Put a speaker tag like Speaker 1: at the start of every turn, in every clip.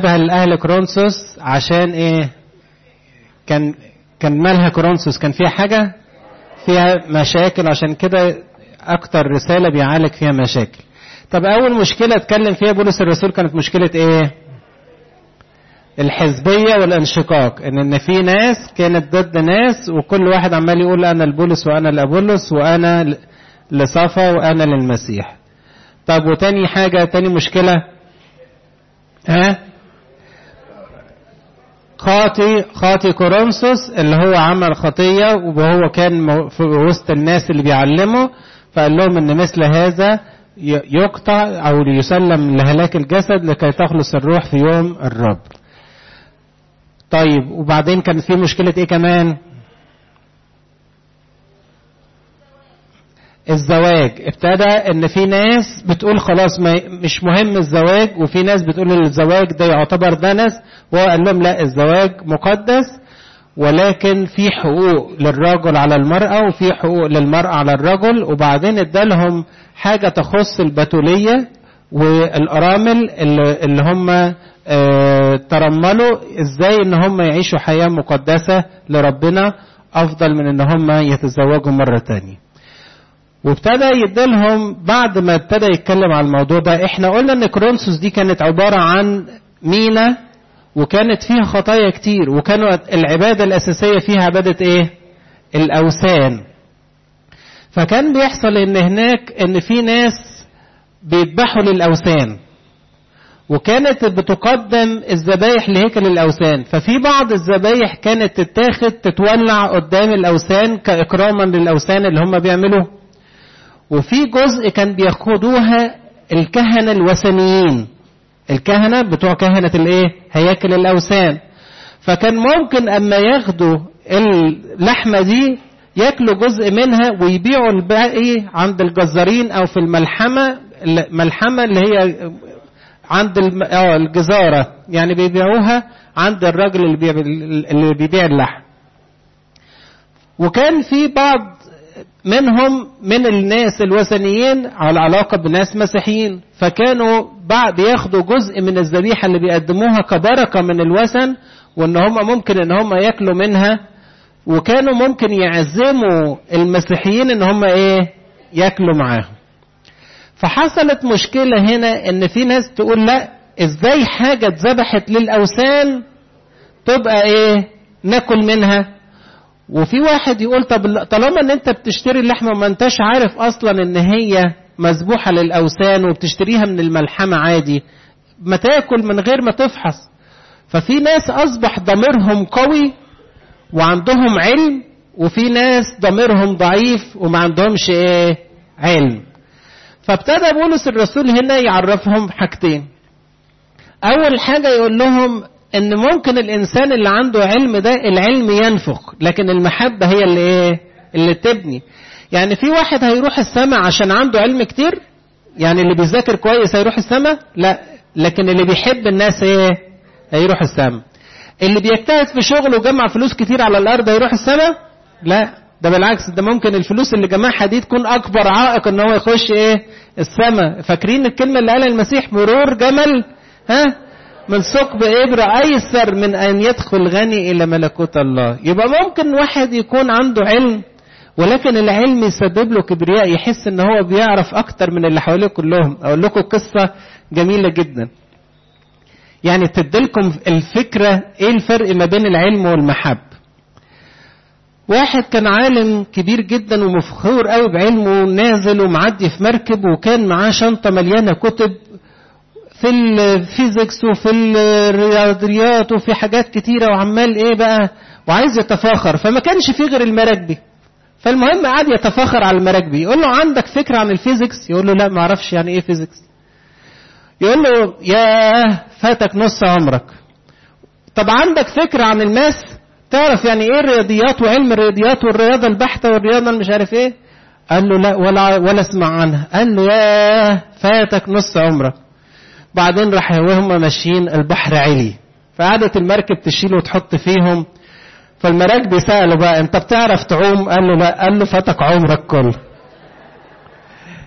Speaker 1: كتبها لأهل كرونسوس عشان إيه كان كان مالها كرونسوس كان فيها حاجة فيها مشاكل عشان كده أكتر رسالة بيعالج فيها مشاكل طب أول مشكلة اتكلم فيها بولس الرسول كانت مشكلة إيه الحزبية والانشقاق ان ان في ناس كانت ضد ناس وكل واحد عمال يقول انا لبولس وانا لابولس وانا لصفا وانا للمسيح طب وتاني حاجة تاني مشكلة ها خاطي خاطي كورنثوس اللي هو عمل خطية وهو كان في وسط الناس اللي بيعلمه فقال لهم ان مثل هذا يقطع او يسلم لهلاك الجسد لكي تخلص الروح في يوم الرب طيب وبعدين كان في مشكلة ايه كمان الزواج ابتدى ان في ناس بتقول خلاص ما مش مهم الزواج وفي ناس بتقول الزواج ده يعتبر دنس وهو قال لهم لا الزواج مقدس ولكن في حقوق للرجل على المرأة وفي حقوق للمرأة على الرجل وبعدين ادالهم حاجة تخص البتولية والأرامل اللي, اللي هم اه ترملوا ازاي ان هم يعيشوا حياة مقدسة لربنا افضل من ان هم يتزوجوا مرة تانية وابتدى يديلهم بعد ما ابتدى يتكلم على الموضوع ده احنا قلنا ان كرونسوس دي كانت عبارة عن مينا وكانت فيها خطايا كتير وكانوا العبادة الأساسية فيها عبادة ايه الأوثان فكان بيحصل ان هناك ان في ناس بيذبحوا للأوثان وكانت بتقدم الذبايح لهيكل الأوثان ففي بعض الذبايح كانت تتاخد تتولع قدام الأوثان كإكراما للأوثان اللي هم بيعملوه وفي جزء كان بياخدوها الكهنة الوثنيين الكهنة بتوع كهنة الايه هياكل الأوثان فكان ممكن أما ياخدوا اللحمة دي ياكلوا جزء منها ويبيعوا الباقي عند الجزارين أو في الملحمة الملحمة اللي هي عند الجزارة يعني بيبيعوها عند الراجل اللي بيبيع, اللي بيبيع اللحم وكان في بعض منهم من الناس الوثنيين على علاقة بناس مسيحيين فكانوا بعد ياخدوا جزء من الذبيحة اللي بيقدموها كبركة من الوثن وان هم ممكن ان هم ياكلوا منها وكانوا ممكن يعزموا المسيحيين ان هم ايه ياكلوا معاهم فحصلت مشكلة هنا ان في ناس تقول لا ازاي حاجة اتذبحت للاوثان تبقى ايه ناكل منها وفي واحد يقول طب طالما ان انت بتشتري اللحمه وما انتش عارف اصلا ان هي مذبوحه للاوثان وبتشتريها من الملحمه عادي ما تاكل من غير ما تفحص ففي ناس اصبح ضميرهم قوي وعندهم علم وفي ناس ضميرهم ضعيف وما عندهمش ايه علم فابتدى بولس الرسول هنا يعرفهم حاجتين اول حاجه يقول لهم ان ممكن الانسان اللي عنده علم ده العلم ينفخ لكن المحبة هي اللي ايه اللي تبني يعني في واحد هيروح السماء عشان عنده علم كتير يعني اللي بيذاكر كويس هيروح السماء لا لكن اللي بيحب الناس ايه هيروح السماء اللي بيجتهد في شغله وجمع فلوس كتير على الارض هيروح السماء لا ده بالعكس ده ممكن الفلوس اللي جمعها دي تكون اكبر عائق ان هو يخش ايه السماء فاكرين الكلمه اللي قالها المسيح مرور جمل ها من ثقب إبرة أيسر من أن يدخل غني إلى ملكوت الله يبقى ممكن واحد يكون عنده علم ولكن العلم يسبب له كبرياء يحس ان هو بيعرف اكتر من اللي حواليه كلهم اقول لكم قصة جميلة جدا يعني تديلكم الفكرة ايه الفرق ما بين العلم والمحب واحد كان عالم كبير جدا ومفخور قوي بعلمه نازل ومعدي في مركب وكان معاه شنطة مليانة كتب في الفيزيكس وفي الرياضيات وفي حاجات كتيرة وعمال ايه بقى وعايز يتفاخر فما كانش فيه غير المراكبي فالمهم قعد يتفاخر على المراكبي يقول له عندك فكرة عن الفيزيكس يقول له لا ما اعرفش يعني ايه فيزيكس يقول له يا فاتك نص عمرك طب عندك فكرة عن الماس تعرف يعني ايه الرياضيات وعلم الرياضيات والرياضة البحتة والرياضة مش عارف ايه قال له لا ولا ولا اسمع عنها قال له يا فاتك نص عمرك بعدين راح وهم ماشيين البحر علي فقعدت المركب تشيله وتحط فيهم فالمراكب سألوا بقى انت بتعرف تعوم قال له لا قال له فاتك عمرك كله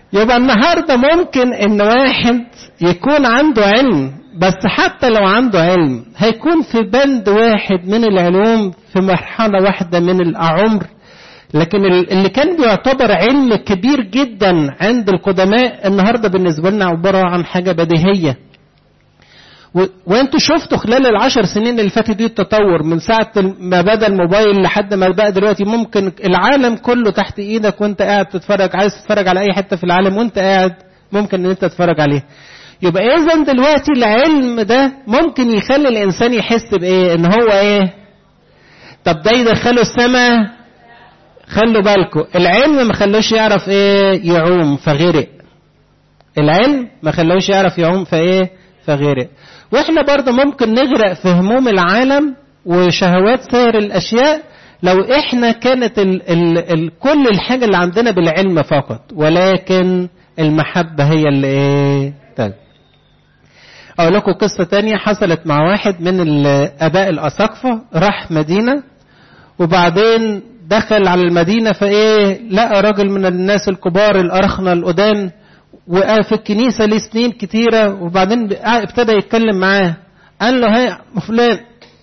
Speaker 1: يبقى النهارده ممكن ان واحد يكون عنده علم بس حتى لو عنده علم هيكون في بند واحد من العلوم في مرحلة واحدة من العمر لكن اللي كان بيعتبر علم كبير جدا عند القدماء النهارده بالنسبة لنا عبارة عن حاجة بديهية وانتوا شفتوا خلال العشر سنين اللي فاتت دي التطور من ساعة ما بدا الموبايل لحد ما بقى دلوقتي ممكن العالم كله تحت ايدك وانت قاعد تتفرج عايز تتفرج على اي حتة في العالم وانت قاعد ممكن ان انت تتفرج عليه يبقى اذا دلوقتي العلم ده ممكن يخلي الانسان يحس بايه ان هو ايه طب ده يدخله السماء خلوا بالكم العلم ما خلوش يعرف ايه يعوم فغرق العلم ما خلوش يعرف يعوم فايه فغرق واحنا برضه ممكن نغرق في هموم العالم وشهوات سائر الاشياء لو احنا كانت ال ال ال كل الحاجة اللي عندنا بالعلم فقط ولكن المحبة هي اللي ايه طيب اقول لكم قصة تانية حصلت مع واحد من الاباء الاساقفة راح مدينة وبعدين دخل على المدينة فايه لقى راجل من الناس الكبار الارخنة القدام وقال في الكنيسة ليه سنين كتيرة وبعدين ابتدى يتكلم معاه قال له هي فلان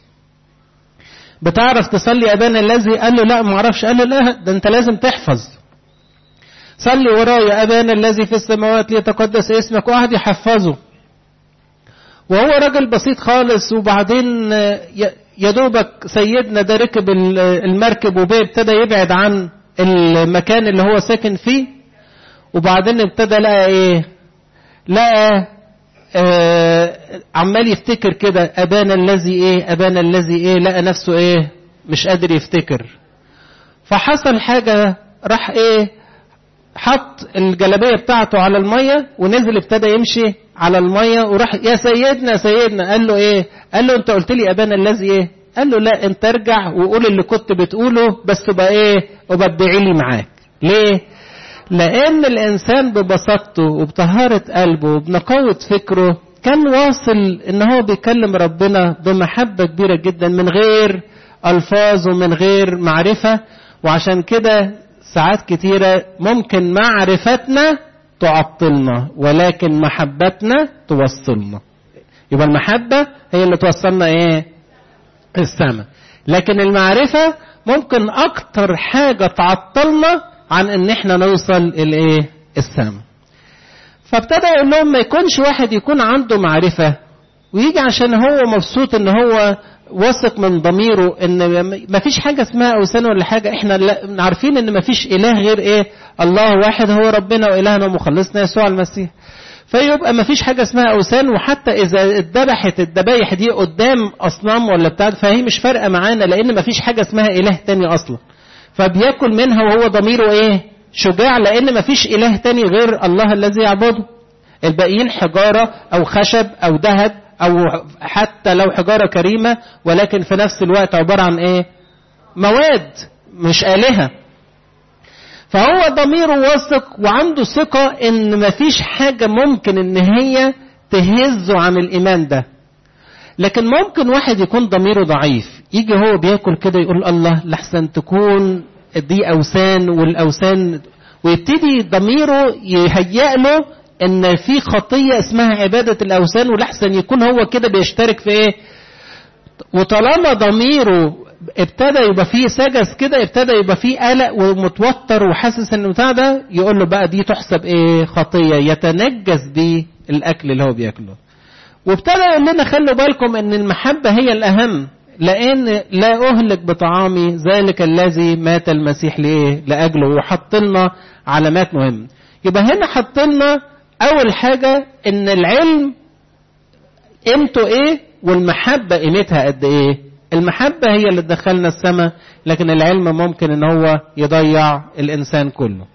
Speaker 1: بتعرف تصلي أبانا الذي قال له لا ما اعرفش قال له لا ده انت لازم تحفظ صلي ورايا أبانا الذي في السماوات ليتقدس اسمك وقعد يحفظه وهو راجل بسيط خالص وبعدين يا دوبك سيدنا ده ركب المركب وابتدى يبعد عن المكان اللي هو ساكن فيه وبعدين ابتدى لقى ايه لقى آه عمال يفتكر كده ابانا الذي ايه ابانا الذي ايه لقى نفسه ايه مش قادر يفتكر فحصل حاجة راح ايه حط الجلابية بتاعته على المية ونزل ابتدى يمشي على المية وراح يا سيدنا سيدنا قال له ايه قال له انت قلت لي ابانا الذي ايه قال له لا انت ارجع وقول اللي كنت بتقوله بس تبقى ايه وبدعي لي معاك ليه لأن الإنسان ببساطته وبطهارة قلبه وبنقاوة فكره كان واصل إن هو بيكلم ربنا بمحبة كبيرة جدا من غير ألفاظ ومن غير معرفة وعشان كده ساعات كتيرة ممكن معرفتنا تعطلنا ولكن محبتنا توصلنا يبقى المحبة هي اللي توصلنا ايه السماء لكن المعرفة ممكن أكتر حاجة تعطلنا عن ان احنا نوصل الايه السماء فابتدى يقول لهم ما يكونش واحد يكون عنده معرفة ويجي عشان هو مبسوط ان هو واثق من ضميره ان ما فيش حاجة اسمها اوثان ولا حاجة احنا عارفين ان ما فيش اله غير ايه الله واحد هو ربنا والهنا ومخلصنا يسوع المسيح فيبقى ما فيش حاجة اسمها أوثان وحتى إذا اتذبحت الذبايح دي قدام أصنام ولا بتاع فهي مش فارقة معانا لأن ما فيش حاجة اسمها إله تاني أصلا فبياكل منها وهو ضميره ايه شجاع لان مفيش اله تاني غير الله الذي يعبده الباقيين حجارة او خشب او ذهب او حتى لو حجارة كريمة ولكن في نفس الوقت عبارة عن ايه مواد مش آلهة فهو ضميره واثق وعنده ثقة ان مفيش حاجة ممكن ان هي تهزه عن الايمان ده لكن ممكن واحد يكون ضميره ضعيف يجي هو بياكل كده يقول الله لحسن تكون دي اوثان والاوثان ويبتدي ضميره يهيأ له ان في خطيه اسمها عباده الاوثان ولحسن يكون هو كده بيشترك في ايه وطالما ضميره ابتدى يبقى فيه سجس كده ابتدى يبقى فيه قلق ومتوتر وحاسس ان بتاع ده يقول له بقى دي تحسب ايه خطيه يتنجس بيه الاكل اللي هو بياكله وابتدى يقول لنا خلوا بالكم ان المحبه هي الاهم لان لا اهلك بطعامي ذلك الذي مات المسيح لايه لاجله وحط لنا علامات مهمه يبقى هنا حط لنا اول حاجه ان العلم قيمته ايه والمحبه قيمتها قد ايه المحبه هي اللي تدخلنا السماء لكن العلم ممكن ان هو يضيع الانسان كله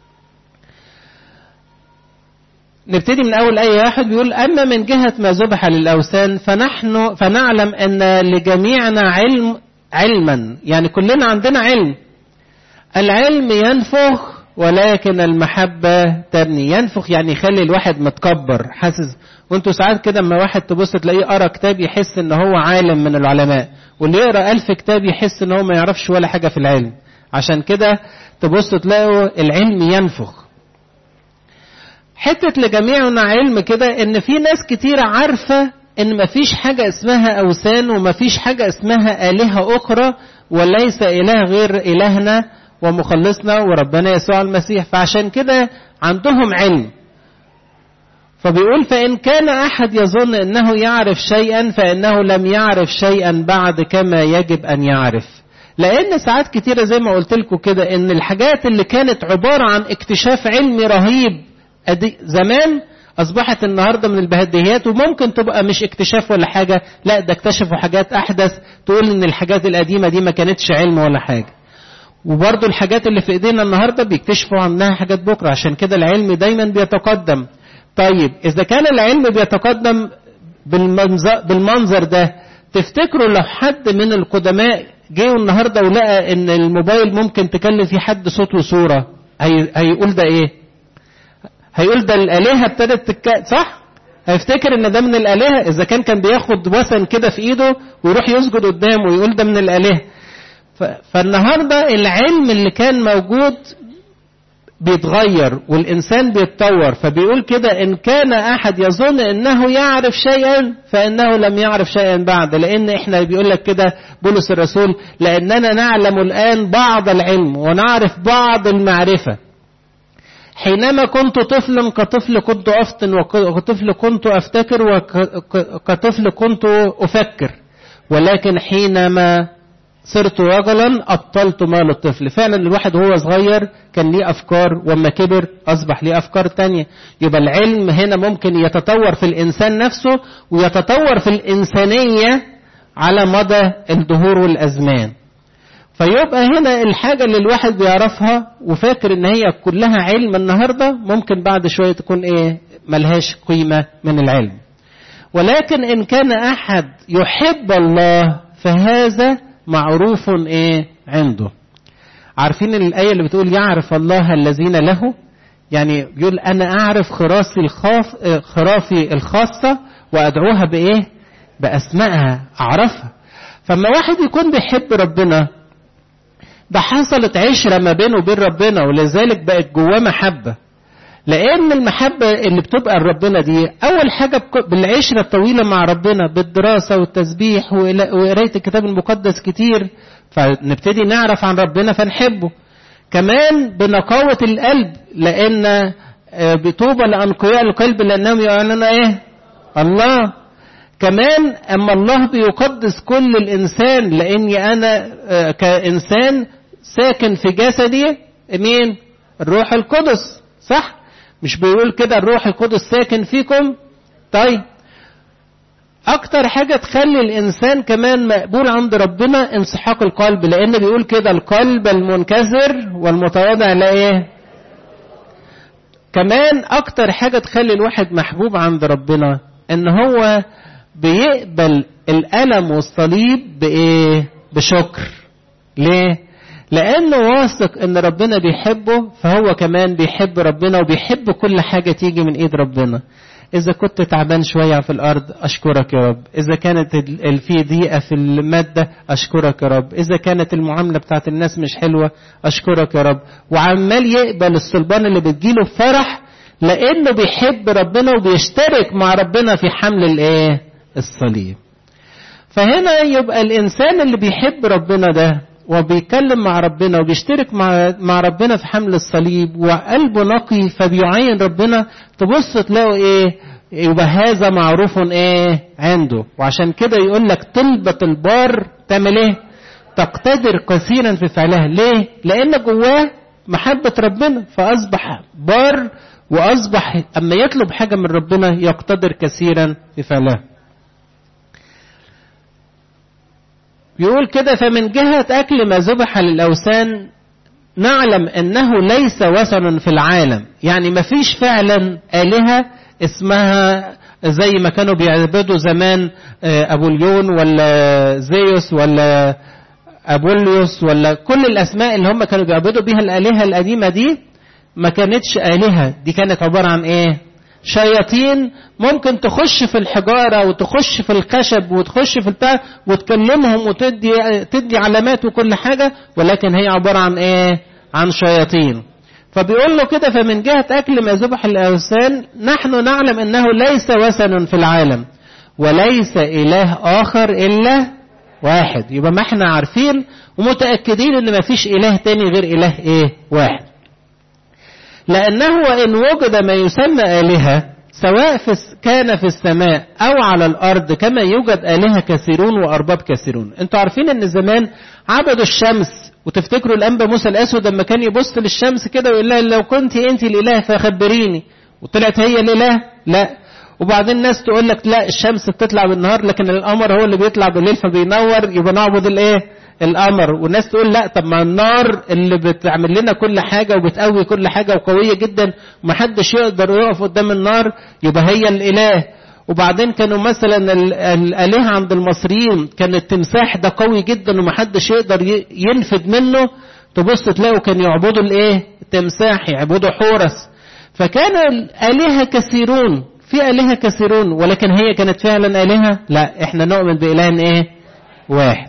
Speaker 1: نبتدي من أول أي واحد بيقول أما من جهة ما ذبح للأوثان فنحن فنعلم أن لجميعنا علم علما يعني كلنا عندنا علم العلم ينفخ ولكن المحبة تبني ينفخ يعني يخلي الواحد متكبر حاسس وانتوا ساعات كده اما واحد تبص تلاقيه قرا كتاب يحس ان هو عالم من العلماء واللي يقرا ألف كتاب يحس ان هو ما يعرفش ولا حاجة في العلم عشان كده تبص تلاقوا العلم ينفخ حتة لجميعنا علم كده ان في ناس كتيرة عارفة ان مفيش حاجة اسمها اوثان ومفيش حاجة اسمها الهة اخرى وليس اله غير الهنا ومخلصنا وربنا يسوع المسيح فعشان كده عندهم علم فبيقول فإن كان أحد يظن أنه يعرف شيئا فإنه لم يعرف شيئا بعد كما يجب أن يعرف لأن ساعات كتيرة زي ما قلت لكم كده إن الحاجات اللي كانت عبارة عن اكتشاف علمي رهيب زمان أصبحت النهاردة من البهديات وممكن تبقى مش اكتشاف ولا حاجة لا ده اكتشفوا حاجات أحدث تقول إن الحاجات القديمة دي ما كانتش علم ولا حاجة وبرضه الحاجات اللي في ايدينا النهارده بيكتشفوا عنها حاجات بكره عشان كده العلم دايما بيتقدم طيب اذا كان العلم بيتقدم بالمنظر, بالمنظر ده تفتكروا لو حد من القدماء جه النهارده ولقى ان الموبايل ممكن تكلم فيه حد صوت وصوره هي هيقول ده ايه هيقول ده الالهه ابتدت تك... صح هيفتكر ان ده من الالهه اذا كان كان بياخد وثن كده في ايده ويروح يسجد قدامه ويقول ده من الالهه فالنهارده العلم اللي كان موجود بيتغير والإنسان بيتطور فبيقول كده إن كان أحد يظن أنه يعرف شيئا فإنه لم يعرف شيئا بعد لأن إحنا بيقول لك كده بولس الرسول لأننا نعلم الآن بعض العلم ونعرف بعض المعرفة حينما كنت طفلا كطفل كنت أفطن وكطفل كنت أفتكر وكطفل كنت أفكر ولكن حينما صرت رجلا أبطلت مال الطفل فعلا الواحد وهو صغير كان ليه أفكار وما كبر أصبح ليه أفكار تانية يبقى العلم هنا ممكن يتطور في الإنسان نفسه ويتطور في الإنسانية على مدى الدهور والأزمان فيبقى هنا الحاجة اللي الواحد بيعرفها وفاكر ان هي كلها علم النهاردة ممكن بعد شوية تكون ايه ملهاش قيمة من العلم ولكن ان كان احد يحب الله فهذا معروف ايه عنده عارفين الآية اللي بتقول يعرف الله الذين له يعني بيقول أنا أعرف خراسي الخاف خرافي الخاصة وأدعوها بإيه بأسمائها أعرفها فما واحد يكون بيحب ربنا ده حصلت عشرة ما بينه وبين ربنا ولذلك بقت جواه محبة لأن المحبة اللي بتبقى لربنا دي أول حاجة بالعشرة الطويلة مع ربنا بالدراسة والتسبيح وقراية الكتاب المقدس كتير فنبتدي نعرف عن ربنا فنحبه كمان بنقاوة القلب لأن بطوبى لأنقياء القلب لأنهم يعلنون إيه الله كمان أما الله بيقدس كل الإنسان لأني أنا كإنسان ساكن في جسدي مين الروح القدس صح مش بيقول كده الروح القدس ساكن فيكم طيب اكتر حاجة تخلي الانسان كمان مقبول عند ربنا انسحاق القلب لان بيقول كده القلب المنكسر والمتواضع لا ايه كمان اكتر حاجة تخلي الواحد محبوب عند ربنا ان هو بيقبل الالم والصليب بايه بشكر ليه لأنه واثق إن ربنا بيحبه فهو كمان بيحب ربنا وبيحب كل حاجة تيجي من إيد ربنا. إذا كنت تعبان شوية في الأرض أشكرك يا رب، إذا كانت في ضيقة في المادة أشكرك يا رب، إذا كانت المعاملة بتاعت الناس مش حلوة أشكرك يا رب، وعمال يقبل الصلبان اللي بتجيله بفرح لأنه بيحب ربنا وبيشترك مع ربنا في حمل الإيه؟ الصليب. فهنا يبقى الإنسان اللي بيحب ربنا ده وبيتكلم مع ربنا وبيشترك مع مع ربنا في حمل الصليب وقلبه نقي فبيعين ربنا تبص تلاقوا ايه يبقى هذا معروف ايه عنده وعشان كده يقول لك طلبة البار تعمل ايه تقتدر كثيرا في فعلها ليه لان جواه محبة ربنا فاصبح بار واصبح اما يطلب حاجة من ربنا يقتدر كثيرا في فعلها يقول كده فمن جهة أكل ما ذبح للأوثان نعلم أنه ليس وثن في العالم يعني ما فيش فعلا آلهة اسمها زي ما كانوا بيعبدوا زمان أبوليون ولا زيوس ولا أبوليوس ولا كل الأسماء اللي هم كانوا بيعبدوا بيها الآلهة القديمة دي ما كانتش آلهة دي كانت عبارة عن إيه شياطين ممكن تخش في الحجاره وتخش في الخشب وتخش في البتاع وتكلمهم وتدي تدي علامات وكل حاجه ولكن هي عباره عن ايه؟ عن شياطين. فبيقول له كده فمن جهة أكل ما ذبح الأوثان نحن نعلم أنه ليس وثن في العالم وليس إله آخر إلا واحد يبقى ما احنا عارفين ومتأكدين ان ما فيش إله تاني غير إله إيه واحد لأنه وإن وجد ما يسمى آلهة سواء في كان في السماء أو على الأرض كما يوجد آلهة كثيرون وأرباب كثيرون أنتوا عارفين أن زمان عبدوا الشمس وتفتكروا الأنبا موسى الأسود لما كان يبص للشمس كده ويقول لها لو كنت أنت الإله فخبريني وطلعت هي الإله لا وبعدين الناس تقول لك لا الشمس بتطلع بالنهار لكن القمر هو اللي بيطلع بالليل فبينور يبقى نعبد الايه القمر والناس تقول لا طب ما النار اللي بتعمل لنا كل حاجة وبتقوي كل حاجة وقوية جدا ومحدش يقدر يقف قدام النار يبقى هي الإله وبعدين كانوا مثلا الآلهة عند المصريين كان التمساح ده قوي جدا ومحدش يقدر ينفد منه تبص تلاقوا كان يعبدوا الايه التمساح يعبدوا حورس فكان الآلهة كثيرون في آلهة كثيرون ولكن هي كانت فعلا آلهة لا احنا نؤمن بإله ايه واحد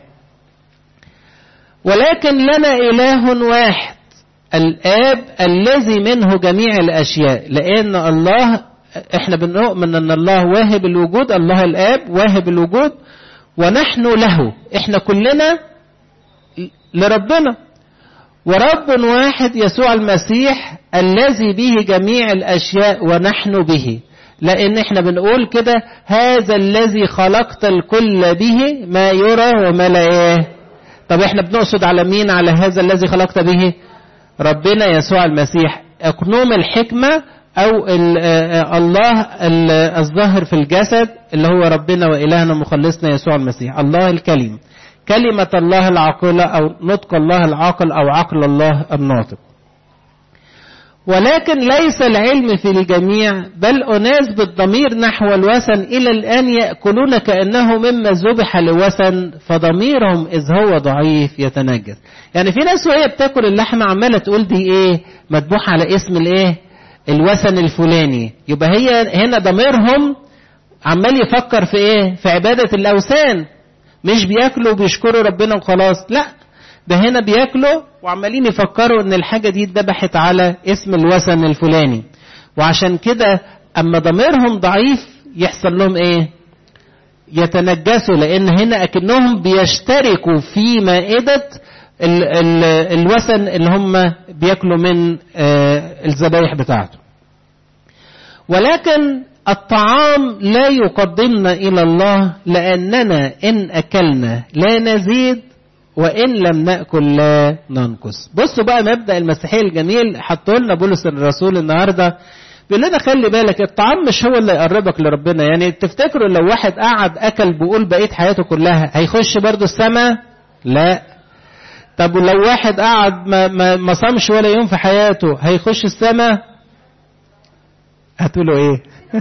Speaker 1: ولكن لنا إله واحد الآب الذي منه جميع الأشياء لأن الله احنا بنؤمن أن الله واهب الوجود الله الآب واهب الوجود ونحن له احنا كلنا لربنا ورب واحد يسوع المسيح الذي به جميع الأشياء ونحن به لأن احنا بنقول كده هذا الذي خلقت الكل به ما يرى وما لا ايه طب احنا بنقصد على مين على هذا الذي خلقت به ربنا يسوع المسيح اقنوم الحكمة او الله الظاهر في الجسد اللي هو ربنا وإلهنا مخلصنا يسوع المسيح الله الكلم كلمة الله العاقلة أو نطق الله العاقل أو عقل الله الناطق ولكن ليس العلم في الجميع بل أناس بالضمير نحو الوثن إلى الآن يأكلون كأنه مما ذبح لوثن فضميرهم إذ هو ضعيف يتنجس يعني في ناس وهي بتاكل اللحمة عمالة تقول دي إيه مذبوح على اسم الإيه الوثن الفلاني يبقى هي هنا ضميرهم عمال يفكر في إيه في عبادة الأوثان مش بياكلوا وبيشكروا ربنا وخلاص لا ده هنا بياكلوا وعمالين يفكروا ان الحاجه دي اتذبحت على اسم الوثن الفلاني وعشان كده اما ضميرهم ضعيف يحصل لهم ايه يتنجسوا لان هنا اكنهم بيشتركوا في مائده ال ال الوثن اللي هم بياكلوا من آه الذبايح بتاعته ولكن الطعام لا يقدمنا الى الله لاننا ان اكلنا لا نزيد وإن لم نأكل لا ننقص بصوا بقى مبدأ المسيحية الجميل حطوا لنا بولس الرسول النهاردة بيقول لنا خلي بالك الطعام مش هو اللي يقربك لربنا يعني تفتكروا لو واحد قعد أكل بقول بقية حياته كلها هيخش برضه السماء لا طب ولو واحد قعد ما, ما, ما صامش ولا يوم في حياته هيخش السماء هتقولوا ايه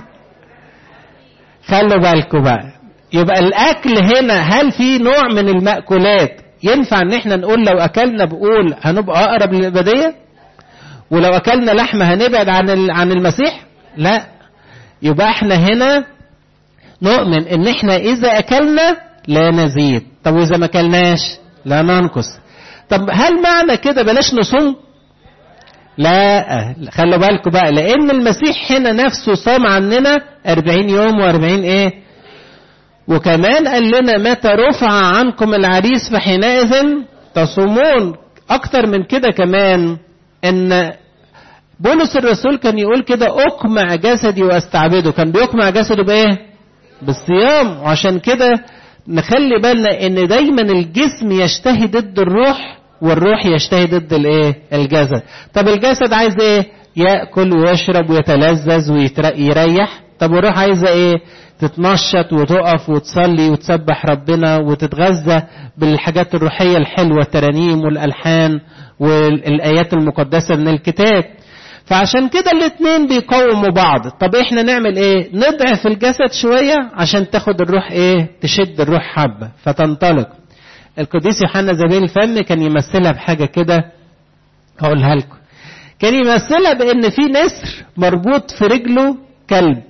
Speaker 1: خلوا بالكم بقى يبقى الاكل هنا هل في نوع من المأكولات ينفع ان احنا نقول لو اكلنا بقول هنبقى اقرب للابديه ولو اكلنا لحمه هنبعد عن عن المسيح لا يبقى احنا هنا نؤمن ان احنا اذا اكلنا لا نزيد طب واذا ما اكلناش لا ننقص طب هل معنى كده بلاش نصوم لا خلوا بالكم بقى لان المسيح هنا نفسه صام عننا 40 يوم و40 ايه وكمان قال لنا متى رفع عنكم العريس فحينئذ تصومون اكتر من كده كمان ان بولس الرسول كان يقول كده اقمع جسدي واستعبده كان بيقمع جسده بايه بالصيام وعشان كده نخلي بالنا ان دايما الجسم يشتهي ضد الروح والروح يشتهي ضد الايه الجسد طب الجسد عايز ايه ياكل ويشرب ويتلذذ ويريح طب والروح عايزه ايه تتنشط وتقف وتصلي وتسبح ربنا وتتغذى بالحاجات الروحية الحلوة الترانيم والألحان والآيات المقدسة من الكتاب فعشان كده الاتنين بيقوموا بعض طب احنا نعمل ايه نضعف الجسد شوية عشان تاخد الروح ايه تشد الروح حبة فتنطلق القديس يوحنا زبيل الفم كان يمثلها بحاجة كده هقولها لكم كان يمثلها بان في نسر مربوط في رجله كلب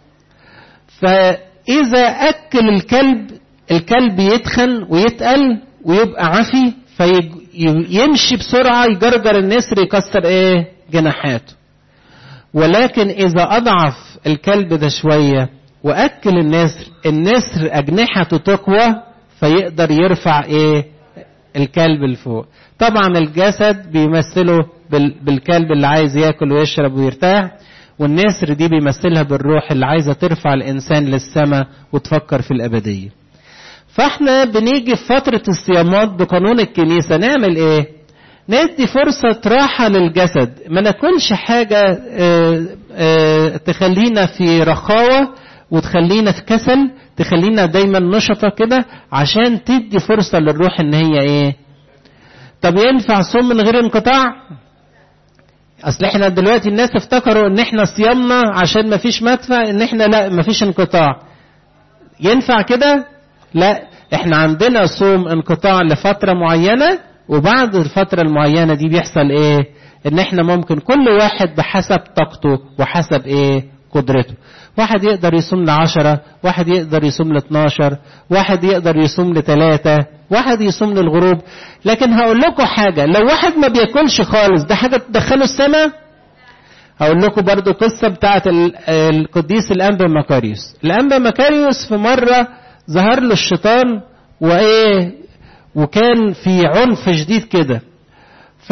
Speaker 1: فإذا أكل الكلب الكلب يتخن ويتقل ويبقى عفي فيمشي بسرعة يجرجر النسر يكسر إيه جناحاته ولكن إذا أضعف الكلب ده شوية وأكل النسر النسر أجنحته تقوى فيقدر يرفع إيه الكلب لفوق طبعا الجسد بيمثله بالكلب اللي عايز ياكل ويشرب ويرتاح والنسر دي بيمثلها بالروح اللي عايزة ترفع الإنسان للسماء وتفكر في الأبدية فاحنا بنيجي في فترة الصيامات بقانون الكنيسة نعمل ايه ندي فرصة راحة للجسد ما ناكلش حاجة اه اه تخلينا في رخاوة وتخلينا في كسل تخلينا دايما نشطة كده عشان تدي فرصة للروح ان هي ايه طب ينفع صوم من غير انقطاع اصل احنا دلوقتي الناس افتكروا ان احنا صيامنا عشان ما فيش مدفع ان احنا لا ما فيش انقطاع ينفع كده لا احنا عندنا صوم انقطاع لفترة معينة وبعد الفترة المعينة دي بيحصل ايه ان احنا ممكن كل واحد بحسب طاقته وحسب ايه قدرته واحد يقدر يصوم لعشرة واحد يقدر يصوم لاثناشر واحد يقدر يصوم لثلاثة واحد يصوم للغروب لكن هقول لكم حاجة لو واحد ما بياكلش خالص ده حاجة تدخله السماء هقول لكم برضو قصة بتاعت القديس الأنبا مكاريوس الأنبا مكاريوس في مرة ظهر له الشيطان وإيه وكان في عنف شديد كده ف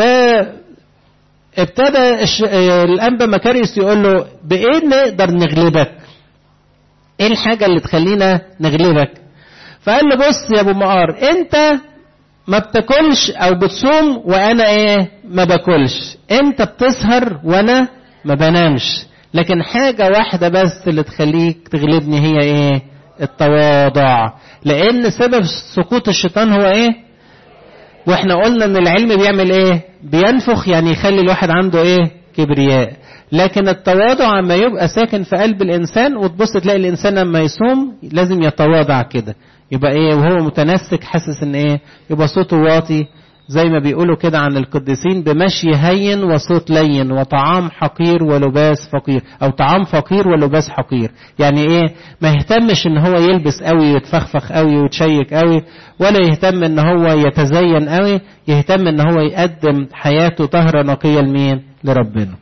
Speaker 1: ابتدى الأنبا مكاريوس يقول له بإيه نقدر نغلبك إيه الحاجة اللي تخلينا نغلبك فقال له بص يا أبو مقار أنت ما بتاكلش أو بتصوم وأنا إيه ما باكلش أنت بتسهر وأنا ما بنامش لكن حاجة واحدة بس اللي تخليك تغلبني هي إيه التواضع لأن سبب سقوط الشيطان هو إيه واحنا قلنا ان العلم بيعمل ايه بينفخ يعني يخلي الواحد عنده ايه كبرياء لكن التواضع لما يبقى ساكن في قلب الانسان وتبص تلاقي الانسان لما يصوم لازم يتواضع كده يبقى ايه وهو متنسك حاسس ان ايه يبقى صوته واطي زي ما بيقولوا كده عن القديسين بمشي هين وصوت لين وطعام حقير ولباس فقير او طعام فقير ولباس حقير يعني ايه ما يهتمش ان هو يلبس قوي ويتفخفخ قوي ويتشيك قوي ولا يهتم ان هو يتزين قوي يهتم ان هو يقدم حياته طهرة نقية لمين لربنا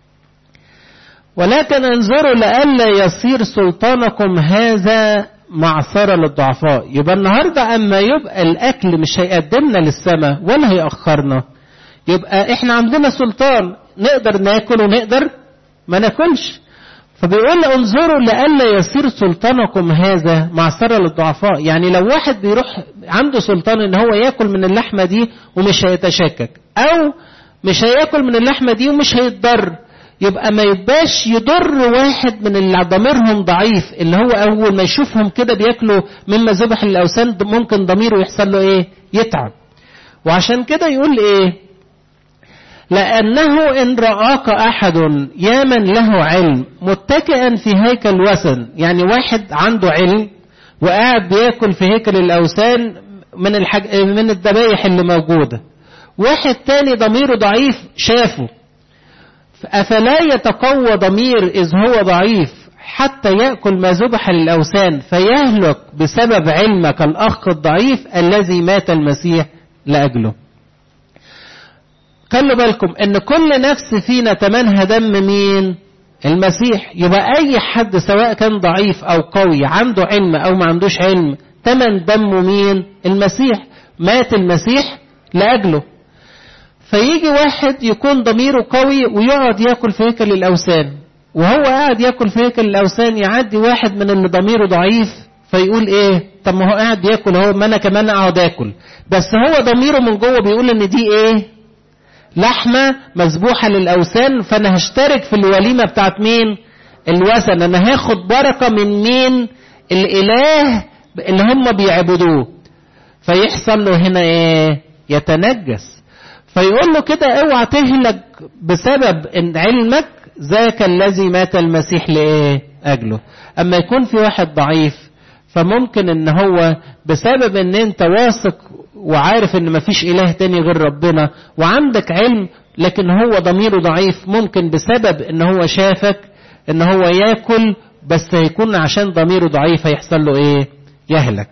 Speaker 1: ولكن انظروا لئلا يصير سلطانكم هذا معصرة للضعفاء يبقى النهاردة أما يبقى الأكل مش هيقدمنا للسماء ولا هيأخرنا يبقى إحنا عندنا سلطان نقدر ناكل ونقدر ما ناكلش فبيقول انظروا لئلا يصير سلطانكم هذا معصرة للضعفاء يعني لو واحد بيروح عنده سلطان ان هو ياكل من اللحمة دي ومش هيتشكك او مش هياكل من اللحمة دي ومش هيتضر يبقى ما يبقاش يضر واحد من اللي ضميرهم ضعيف اللي هو اول ما يشوفهم كده بياكلوا مما ذبح للاوثان ممكن ضميره يحصل له ايه يتعب وعشان كده يقول ايه لأنه إن رآك أحد يا من له علم متكئا في هيكل وثن يعني واحد عنده علم وقاعد بياكل في هيكل الأوثان من الحاج... من الذبايح اللي موجودة واحد تاني ضميره ضعيف شافه أفلا يتقوى ضمير إذ هو ضعيف حتى يأكل ما ذبح للأوثان فيهلك بسبب علمك الأخ الضعيف الذي مات المسيح لأجله خلوا بالكم ان كل نفس فينا تمنها دم مين المسيح يبقى اي حد سواء كان ضعيف او قوي عنده علم او ما عندوش علم تمن دمه مين المسيح مات المسيح لاجله فيجي واحد يكون ضميره قوي ويقعد ياكل في هيكل الاوثان وهو قاعد ياكل في هيكل الاوثان يعدي واحد من اللي ضميره ضعيف فيقول ايه طب ما هو قاعد ياكل اهو ما انا كمان اقعد اكل بس هو ضميره من جوه بيقول ان دي ايه لحمة مذبوحة للأوثان فأنا هشترك في الوليمة بتاعت مين الوثن أنا هاخد بركة من مين الإله اللي هم بيعبدوه فيحصل له هنا إيه يتنجس فيقول له كده اوعى تهلك بسبب ان علمك ذاك الذي مات المسيح لإيه أجله أما يكون في واحد ضعيف فممكن ان هو بسبب ان انت واثق وعارف ان مفيش اله تاني غير ربنا وعندك علم لكن هو ضميره ضعيف ممكن بسبب ان هو شافك ان هو ياكل بس هيكون عشان ضميره ضعيف هيحصل له ايه يهلك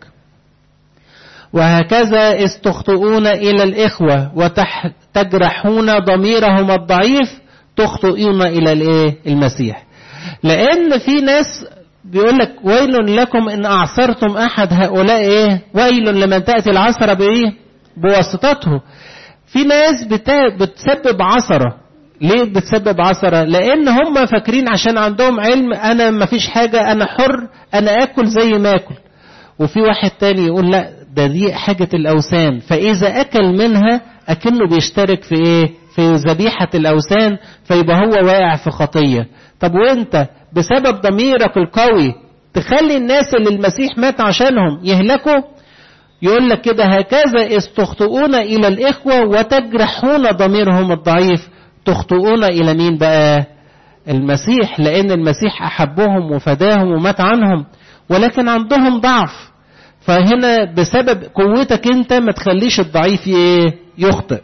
Speaker 1: وهكذا إذ تخطئون إلى الإخوة وتجرحون ضميرهم الضعيف تخطئون الى الايه المسيح لان في ناس بيقول لك ويل لكم ان اعصرتم احد هؤلاء ايه ويل لمن تاتي العثره بايه بواسطته في ناس بتا... بتسبب عثره ليه بتسبب عثرة لان هم فاكرين عشان عندهم علم انا ما فيش حاجة انا حر انا اكل زي ما اكل وفي واحد تاني يقول لا ده دي حاجة الاوثان فاذا اكل منها اكنه بيشترك في ايه في ذبيحة الاوثان فيبقى هو واقع في خطية طب وانت بسبب ضميرك القوي تخلي الناس اللي المسيح مات عشانهم يهلكوا يقول لك كده هكذا استخطئون الى الاخوة وتجرحون ضميرهم الضعيف تخطئون إلى مين بقى المسيح لأن المسيح أحبهم وفداهم ومات عنهم ولكن عندهم ضعف فهنا بسبب قوتك انت ما تخليش الضعيف يخطئ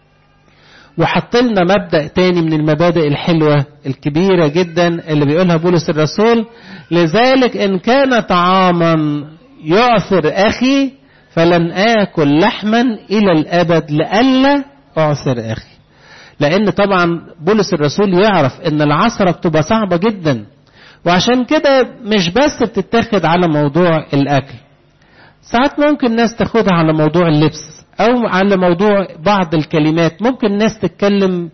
Speaker 1: وحط لنا مبدأ تاني من المبادئ الحلوة الكبيرة جدا اللي بيقولها بولس الرسول لذلك إن كان طعاما يعثر أخي فلن آكل لحما إلى الأبد لئلا أعثر أخي لان طبعا بولس الرسول يعرف ان العصرة بتبقى صعبة جدا وعشان كده مش بس بتتاخد على موضوع الاكل ساعات ممكن ناس تاخدها على موضوع اللبس او على موضوع بعض الكلمات ممكن ناس تتكلم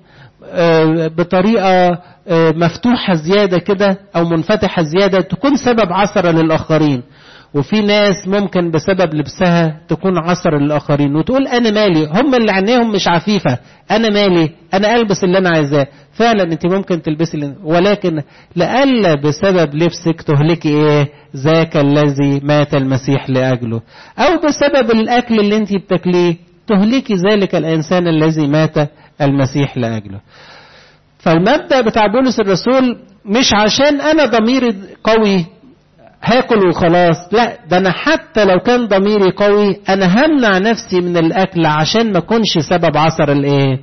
Speaker 1: بطريقة مفتوحة زيادة كده او منفتحة زيادة تكون سبب عثرة للاخرين وفي ناس ممكن بسبب لبسها تكون عصر للآخرين وتقول أنا مالي هم اللي عينيهم مش عفيفة أنا مالي أنا ألبس اللي أنا عايزاه فعلا أنت ممكن تلبسي اللي ولكن لألا بسبب لبسك تهلكي إيه ذاك الذي مات المسيح لأجله أو بسبب الأكل اللي أنت بتاكليه تهلكي ذلك الإنسان الذي مات المسيح لأجله فالمبدأ بتاع بولس الرسول مش عشان أنا ضميري قوي هاكل وخلاص لا ده انا حتى لو كان ضميري قوي انا همنع نفسي من الاكل عشان ما اكونش سبب عثر الايه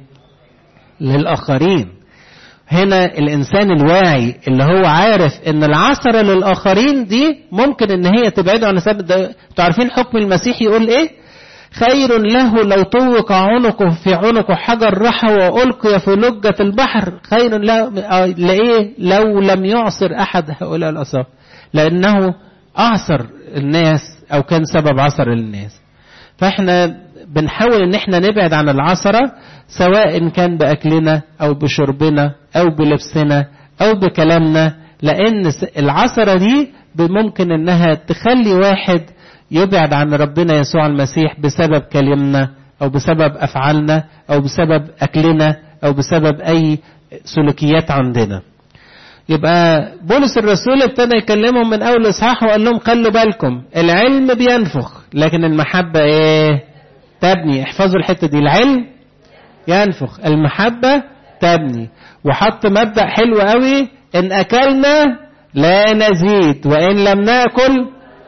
Speaker 1: للاخرين هنا الانسان الواعي اللي هو عارف ان العثرة للاخرين دي ممكن ان هي تبعده عن سبب انتوا عارفين حكم المسيح يقول ايه خير له لو طوق عنقه في عنقه حجر رحى وألقي في لجة البحر خير له لإيه لو لم يعصر أحد هؤلاء الأصحاب لأنه أعصر الناس أو كان سبب عصر للناس فإحنا بنحاول إن إحنا نبعد عن العصرة سواء كان بأكلنا أو بشربنا أو بلبسنا أو بكلامنا لأن العصرة دي ممكن إنها تخلي واحد يبعد عن ربنا يسوع المسيح بسبب كلامنا أو بسبب أفعالنا أو بسبب أكلنا أو بسبب أي سلوكيات عندنا يبقى بولس الرسول ابتدى يكلمهم من اول اصحاح وقال لهم خلوا بالكم العلم بينفخ لكن المحبه ايه تبني احفظوا الحته دي العلم ينفخ المحبه تبني وحط مبدا حلو قوي ان اكلنا لا نزيد وان لم ناكل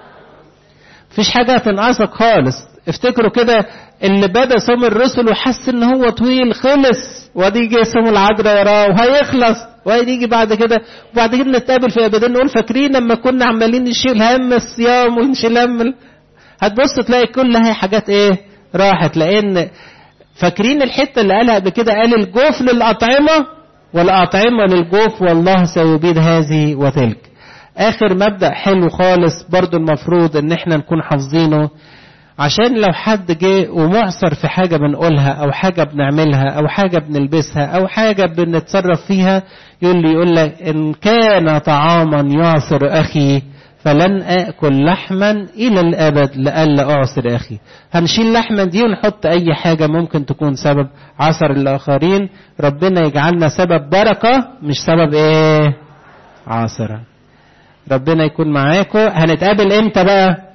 Speaker 1: مفيش حاجه هتنقصك خالص افتكروا كده اللي بدا صوم الرسل وحس ان هو طويل خلص وادي يجي صوم العذراء وراه وهيخلص وهيجي بعد كده وبعد كده نتقابل في ابدين نقول فاكرين لما كنا عمالين نشيل هم الصيام ونشيل هم هتبص تلاقي كل هي حاجات ايه راحت لان فاكرين الحته اللي قالها قبل كده قال الجوف للاطعمه والاطعمه للجوف والله سيبيد هذه وتلك اخر مبدا حلو خالص برضو المفروض ان احنا نكون حافظينه عشان لو حد جه ومعصر في حاجة بنقولها أو حاجة بنعملها أو حاجة بنلبسها أو حاجة بنتصرف فيها يقول لي يقول لك إن كان طعاما يعصر أخي فلن آكل لحما إلى الأبد لئلا أعصر أخي هنشيل لحما دي ونحط أي حاجة ممكن تكون سبب عصر الآخرين ربنا يجعلنا سبب بركة مش سبب إيه عاصرة ربنا يكون معاكم هنتقابل إمتى بقى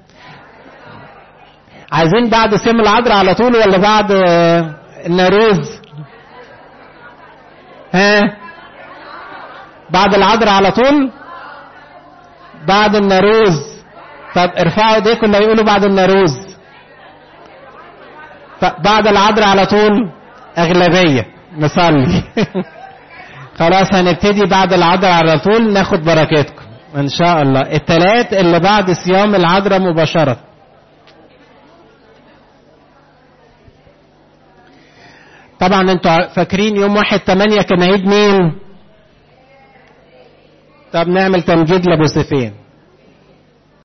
Speaker 1: عايزين بعد سم العذراء على طول ولا بعد الناروز ها بعد العذراء على طول بعد الناروز طب ارفعوا ايديكم اللي يقولوا بعد الناروز بعد العذراء على طول اغلبيه نصلي خلاص هنبتدي بعد العذراء على طول ناخد بركاتكم ان شاء الله الثلاث اللي بعد صيام العذراء مباشره طبعا انتوا فاكرين يوم واحد تمانية كان عيد مين طب نعمل تمجيد لابو سيفين